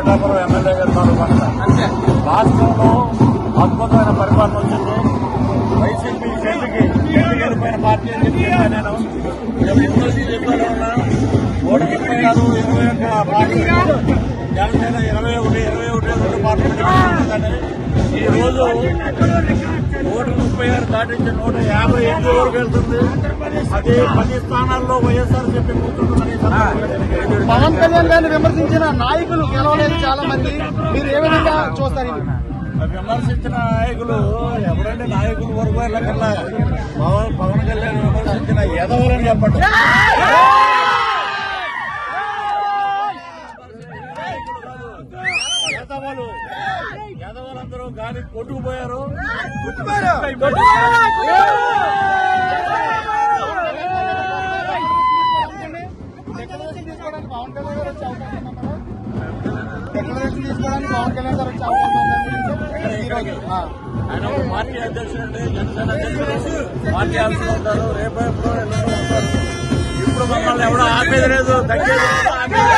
Pithapuram MLA గారు పాల్గొంట రాష్ట్రంలో అద్భుతమైన పరిపాలన వచ్చింది వైసీపీ చేతికి చేతికి వెళ్ళిపోయిన పార్టీ అని చెప్పి చెప్పాను నేను ఇరవై ఎనిమిది చెప్పాను ఉన్నా నూట ముప్పై ఆరు ఇరవై ఒక్క పార్టీ జనసేన ఇరవై ఒకటి ఇరవై ఒకటి రెండు పార్టీలు కానీ ఈ రోజు నూట ముప్పై ఆరు దాటించి నూట యాభై ఎనిమిది వరకు వెళ్తుంది అది పది స్థానాల్లో వైఎస్ఆర్ చెప్పి కూర్చుంటుందని ఈ సందర్భంగా తెలియజేస్తున్నాను. పవన్ కళ్యాణ్ గారిని విమర్శించిన నాయకులు గెలవలేదు చాలా మంది మీరు ఏ విధంగా చూస్తారు ఇది? విమర్శించిన నాయకులు ఎవరంటే నాయకులు వరకు వెళ్ళకల్లా పవన్ పవన్ కళ్యాణ్ విమర్శించిన ఎదవలని చెప్పండి ఎదవలు ఎదవలందరూ గాలి కొట్టుకుపోయారు డిక్లరేషన్ తీసుకోవడానికి పవన్ కళ్యాణ్ గారు వచ్చే అవకాశం ఉందా మేడం? డిక్లరేషన్ తీసుకోవడానికి పవన్ కళ్యాణ్ గారు వచ్చే అవకాశం ఉందా ఈ రోజు? ఆ. ఆయన ఒక పార్టీ అధ్యక్షుడు అండి జనసేన అధ్యక్షుడు పార్టీ ఆఫీసులో ఉంటారు రేపు ఎప్పుడో ఎల్లుండో ఉంటారు ఇప్పుడు మమ్మల్ని ఎవడో ఆపేది లేదు తగ్గేది లేదు, ఆపేది